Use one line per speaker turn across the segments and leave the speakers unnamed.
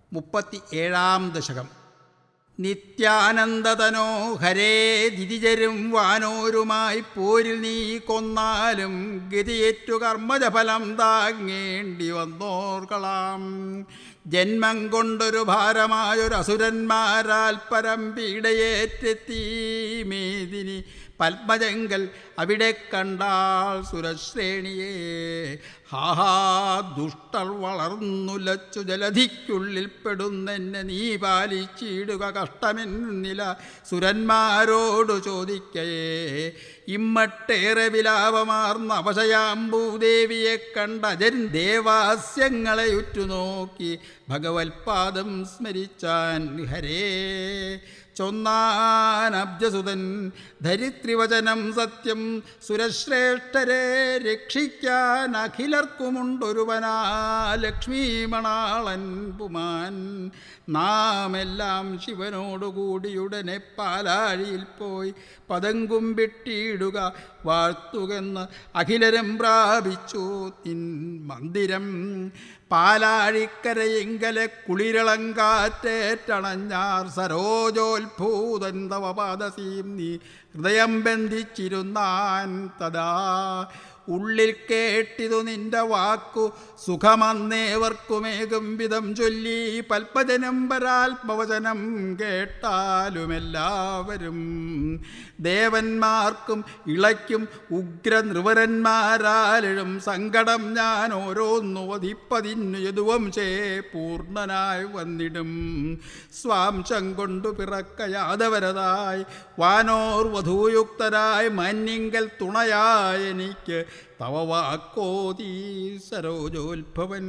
മുപ്പത്തി ഏഴാം ദശകം നിത്യാനന്ദതനോ ഹരേ ദിതിജരും വാനോരുമായി പോരിൽ നീ കൊന്നാലും ഗതിയേറ്റു കർമ്മജഫലം താങ്ങേണ്ടി വന്നോർകളാം ജന്മം കൊണ്ടൊരു ഭാരമായൊരു അസുരന്മാരാൽ പരം പീഡയേറ്റെത്തി മേദിനി പത്മജങ്കൽ അവിടെ കണ്ടാൾ സുരശ്രേണിയെ ഹാഹാ ദുഷ്ടർ വളർന്നുലച്ചു ജലധിക്കുള്ളിൽ പെടുന്നെന്നെ നീ പാലിച്ചിടുക കഷ്ടമെന്നില്ല സുരന്മാരോടു ചോദിക്കയേ ഇമ്മട്ടേറെ വിലാപമാർന്ന അവശയാംബൂദേവിയെ കണ്ട അജൻ ദേവാസ്യങ്ങളെ ഉറ്റുനോക്കി ഭഗവത്പാദം സ്മരിച്ചാൻ ഹരേ ചൊന്നാൻ അബ്ജസുതൻ ധരിത്രിവചനം സത്യം സുരശ്രേഷ്ഠരെ രക്ഷിക്കാൻ അഖിലർക്കുമുണ്ടൊരുവനാ ലക്ഷ്മീമണാളൻ പുമാൻ നാം എല്ലാം ശിവനോടുകൂടിയുടനെ പാലാഴിയിൽ പോയി പതങ്കും വെട്ടിയിടുക വാഴ്ത്തുകെന്ന് അഖിലരും പ്രാപിച്ചു നിൻ മന്ദിരം പാലാഴിക്കരയെങ്കലെ കുളിരളങ്കാറ്റേറ്റണഞ്ഞാർ സരോജോത്ഭൂതൻ തവ പാദസീം നീ ഹൃദയം ബന്ധിച്ചിരുന്നാൻ തഥാ ഉള്ളിൽ കേട്ടിതു നിന്റെ വാക്കു സുഖമന്നേവർക്കുമേകും വിധം ചൊല്ലി പൽപ്പജനം പരാത്മവചനം കേട്ടാലുമെല്ലാവരും ദേവന്മാർക്കും ഇളയ്ക്കും ഉഗ്ര നൃവരന്മാരാലും സങ്കടം ഞാൻ ഓരോന്നു വധിപ്പതിന്നു യദുവംശേ പൂർണ്ണനായി വന്നിടും സ്വാംശം കൊണ്ടു പിറക്ക യാദവരതായി വാനോർ വധൂയുക്തരായി മന്നിങ്കൽ തുണയായ എനിക്ക് തവ വാക്കോതീ സരോജോത്ഭവൻ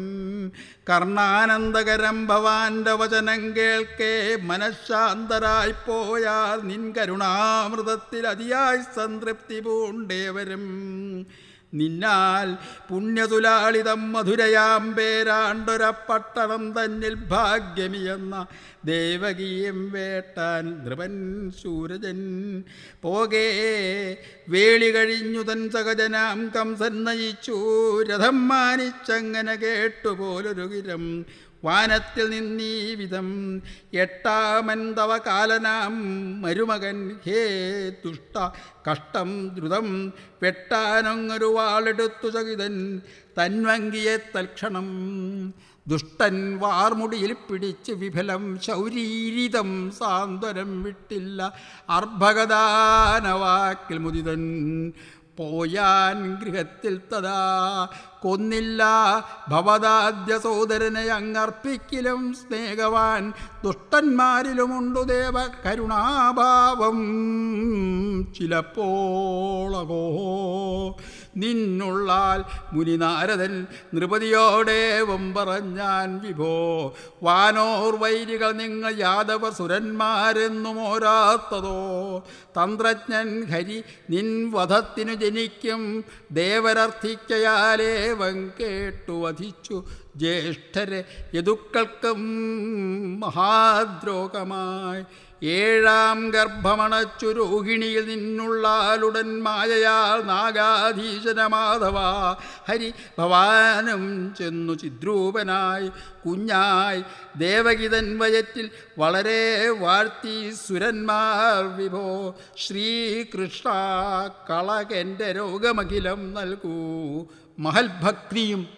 കർണാനന്ദകരം ഭവാന്റെ വചനം കേൾക്കേ മനഃശാന്തരായി പോയാൽ നിൻ കരുണാമൃതത്തിൽ അതിയായി സംതൃപ്തി പൂണ്ടേവരും നിന്നാൽ പുണ്യതുലാളിതം മധുരയാം പേരാണ്ടൊരപ്പട്ടണം തന്നിൽ ഭാഗ്യമിയെന്ന ദേവകീയം വേട്ടാൻ ധ്രുവൻ സൂരജൻ പോകേ വേളി കഴിഞ്ഞു തൻ സഹജനാം കംസൻ നയിച്ചു രഥം മാനിച്ചങ്ങനെ കേട്ടുപോലൊരു ഗിരം വാനത്തിൽ നിന്നീ വിധം എട്ടാമൻ തവ കാലനാം മരുമകൻ ഹേ ദുഷ്ട കഷ്ടം ദ്രുതം വെട്ടാനൊങ്ങൊരു വാളെടുത്തു സഹിതൻ തന്വങ്കിയെ തൽക്ഷണം ദുഷ്ടൻ വാർമുടിയിൽ പിടിച്ച് വിഫലം ശൗരീരിതം സാന്ത്വനം വിട്ടില്ല അർഭകദാനവാക്കിൽ മുദിതൻ പോയാൻ ഗൃഹത്തിൽ തഥാ കൊന്നില്ല ഭവതാദ്യ സോദരനെ അങ്ങർപ്പിക്കലും സ്നേഹവാൻ ദുഷ്ടന്മാരിലുമുണ്ടു ദേവ കരുണാഭാവം ചിലപ്പോളകോ നിന്നുള്ളാൽ മുനിനാരദൻ നൃപതിയോടേവം പറഞ്ഞാൻ വിഭോ വാനോർ വൈരികൾ നിങ്ങൾ യാദവ സുരന്മാരെന്നും ഓരാത്തതോ തന്ത്രജ്ഞൻ ഹരി നിൻ വധത്തിനു ജനിക്കും ദേവരർത്ഥിക്കയാലേവം കേട്ടു വധിച്ചു ജ്യേഷ്ഠരെ യദുക്കൾക്കും മഹാദ്രോഹമായി ഏഴാം ഗർഭമണച്ചു രോഹിണിയിൽ നിന്നുള്ളാലുടൻ മായയാൽ നാഗാധീശന മാധവ ഹരി ഭവാനും ചെന്നു ചിദ്രൂപനായി കുഞ്ഞായി ദേവകിതൻ വയറ്റിൽ വളരെ വാഴ്ത്തി സുരന്മാർ വിഭോ ശ്രീകൃഷ്ണ കളകെൻ്റെ രോഗമഖിലം നൽകൂ മഹൽഭക്തിയും